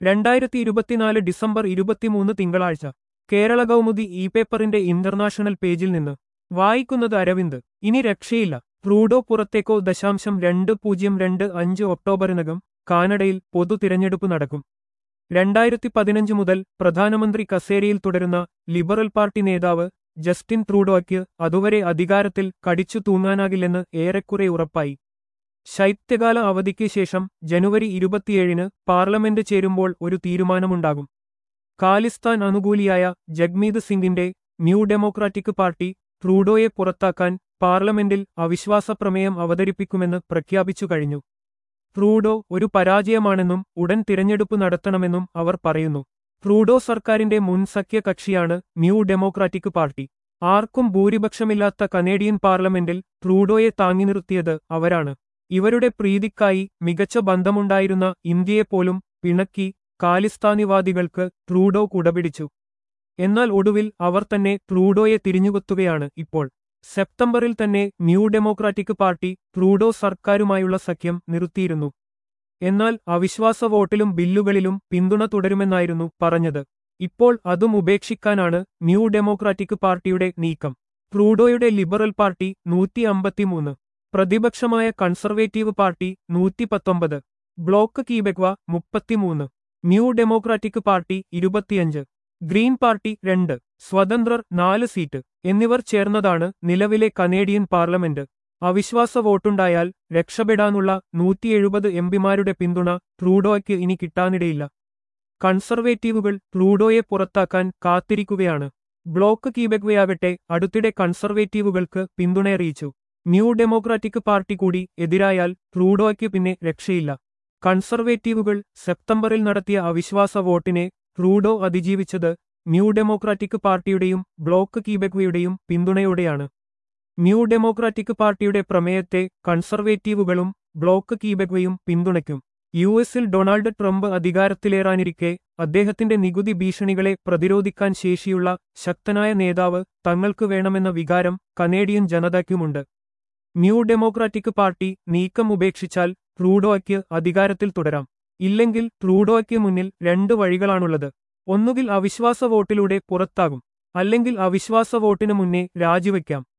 രണ്ടായിരത്തി ഇരുപത്തിനാല് ഡിസംബർ ഇരുപത്തിമൂന്ന് തിങ്കളാഴ്ച കേരള കൗമുദി ഇ പേപ്പറിന്റെ ഇന്റർനാഷണൽ പേജിൽ നിന്ന് വായിക്കുന്നത് അരവിന്ദ് ഇനി രക്ഷയില്ല ട്രൂഡോ പുറത്തേക്കോ ദശാംശം രണ്ട് പൂജ്യം രണ്ട് അഞ്ച് ഒക്ടോബറിനകം കാനഡയിൽ പൊതു തിരഞ്ഞെടുപ്പ് നടക്കും രണ്ടായിരത്തി പതിനഞ്ച് മുതൽ പ്രധാനമന്ത്രി കസേരയിൽ തുടരുന്ന ലിബറൽ പാർട്ടി നേതാവ് ജസ്റ്റിൻ ട്രൂഡോയ്ക്ക് അതുവരെ അധികാരത്തിൽ കടിച്ചു തൂങ്ങാനാകില്ലെന്ന് ഏറെക്കുറെ ഉറപ്പായി ശൈത്യകാല അവധിക്ക് ശേഷം ജനുവരി ഇരുപത്തിയേഴിന് പാർലമെന്റ് ചേരുമ്പോൾ ഒരു തീരുമാനമുണ്ടാകും ഖാലിസ്ഥാൻ അനുകൂലിയായ ജഗ്മീത് സിംഗിന്റെ ന്യൂ ഡെമോക്രാറ്റിക് പാർട്ടി ട്രൂഡോയെ പുറത്താക്കാൻ പാർലമെന്റിൽ അവിശ്വാസ പ്രമേയം അവതരിപ്പിക്കുമെന്ന് പ്രഖ്യാപിച്ചു കഴിഞ്ഞു ട്രൂഡോ ഒരു പരാജയമാണെന്നും ഉടൻ തിരഞ്ഞെടുപ്പ് നടത്തണമെന്നും അവർ പറയുന്നു ട്രൂഡോ സർക്കാരിന്റെ മുൻ സഖ്യ കക്ഷിയാണ് ന്യൂ ഡെമോക്രാറ്റിക് പാർട്ടി ആർക്കും ഭൂരിപക്ഷമില്ലാത്ത കനേഡിയൻ പാർലമെന്റിൽ ട്രൂഡോയെ താങ്ങി നിർത്തിയത് അവരാണ് ഇവരുടെ പ്രീതിക്കായി മികച്ച ബന്ധമുണ്ടായിരുന്ന ഇന്ത്യയെപ്പോലും പിണക്കി കാലിസ്ഥാനിവാദികൾക്ക് ട്രൂഡോ കുടപിടിച്ചു എന്നാൽ ഒടുവിൽ അവർ തന്നെ ട്രൂഡോയെ തിരിഞ്ഞുകൊത്തുകയാണ് ഇപ്പോൾ സെപ്റ്റംബറിൽ തന്നെ ന്യൂ ഡെമോക്രാറ്റിക് പാർട്ടി ട്രൂഡോ സർക്കാരുമായുള്ള സഖ്യം നിർത്തിയിരുന്നു എന്നാൽ അവിശ്വാസ വോട്ടിലും ബില്ലുകളിലും പിന്തുണ തുടരുമെന്നായിരുന്നു പറഞ്ഞത് ഇപ്പോൾ അതും ഉപേക്ഷിക്കാനാണ് ന്യൂ ഡെമോക്രാറ്റിക് പാർട്ടിയുടെ നീക്കം ട്രൂഡോയുടെ ലിബറൽ പാർട്ടി നൂറ്റി അമ്പത്തിമൂന്ന് പ്രതിപക്ഷമായ കൺസർവേറ്റീവ് പാർട്ടി നൂറ്റി പത്തൊമ്പത് ബ്ലോക്ക് കീബെക്വ മുപ്പത്തിമൂന്ന് ന്യൂ ഡെമോക്രാറ്റിക് പാർട്ടി ഇരുപത്തിയഞ്ച് ഗ്രീൻ പാർട്ടി രണ്ട് സ്വതന്ത്രർ നാല് സീറ്റ് എന്നിവർ ചേർന്നതാണ് നിലവിലെ കനേഡിയൻ പാർലമെന്റ് അവിശ്വാസ വോട്ടുണ്ടായാൽ രക്ഷപ്പെടാനുള്ള നൂറ്റി എഴുപത് എംപിമാരുടെ പിന്തുണ ട്രൂഡോയ്ക്ക് ഇനി കിട്ടാനിടയില്ല കൺസർവേറ്റീവുകൾ ട്രൂഡോയെ പുറത്താക്കാൻ കാത്തിരിക്കുകയാണ് ബ്ലോക്ക് കീബെക്വയാകട്ടെ അടുത്തിടെ കൺസർവേറ്റീവുകൾക്ക് പിന്തുണയറിയിച്ചു ന്യൂ ഡെമോക്രാറ്റിക് പാർട്ടി കൂടി എതിരായാൽ ട്രൂഡോയ്ക്ക് പിന്നെ രക്ഷയില്ല കൺസർവേറ്റീവുകൾ സെപ്റ്റംബറിൽ നടത്തിയ അവിശ്വാസ വോട്ടിനെ ട്രൂഡോ അതിജീവിച്ചത് ന്യൂ ഡെമോക്രാറ്റിക് പാർട്ടിയുടെയും ബ്ലോക്ക് കീബെക്വയുടെയും പിന്തുണയോടെയാണ് ന്യൂ ഡെമോക്രാറ്റിക് പാർട്ടിയുടെ പ്രമേയത്തെ കൺസർവേറ്റീവുകളും ബ്ലോക്ക് കീബെക്വയും പിന്തുണയ്ക്കും യു എസിൽ ഡൊണാൾഡ് ട്രംപ് അധികാരത്തിലേറാനിരിക്കെ അദ്ദേഹത്തിന്റെ നികുതി ഭീഷണികളെ പ്രതിരോധിക്കാൻ ശേഷിയുള്ള ശക്തനായ നേതാവ് തങ്ങൾക്ക് വേണമെന്ന വികാരം കനേഡിയൻ ജനതയ്ക്കുമുണ്ട് ന്യൂ ഡെമോക്രാറ്റിക് പാർട്ടി നീക്കം ഉപേക്ഷിച്ചാൽ ട്രൂഡോയ്ക്ക് അധികാരത്തിൽ തുടരാം ഇല്ലെങ്കിൽ ട്രൂഡോയ്ക്ക് മുന്നിൽ രണ്ട് വഴികളാണുള്ളത് ഒന്നുകിൽ അവിശ്വാസ വോട്ടിലൂടെ പുറത്താകും അല്ലെങ്കിൽ അവിശ്വാസ വോട്ടിനു മുന്നേ രാജിവെക്കാം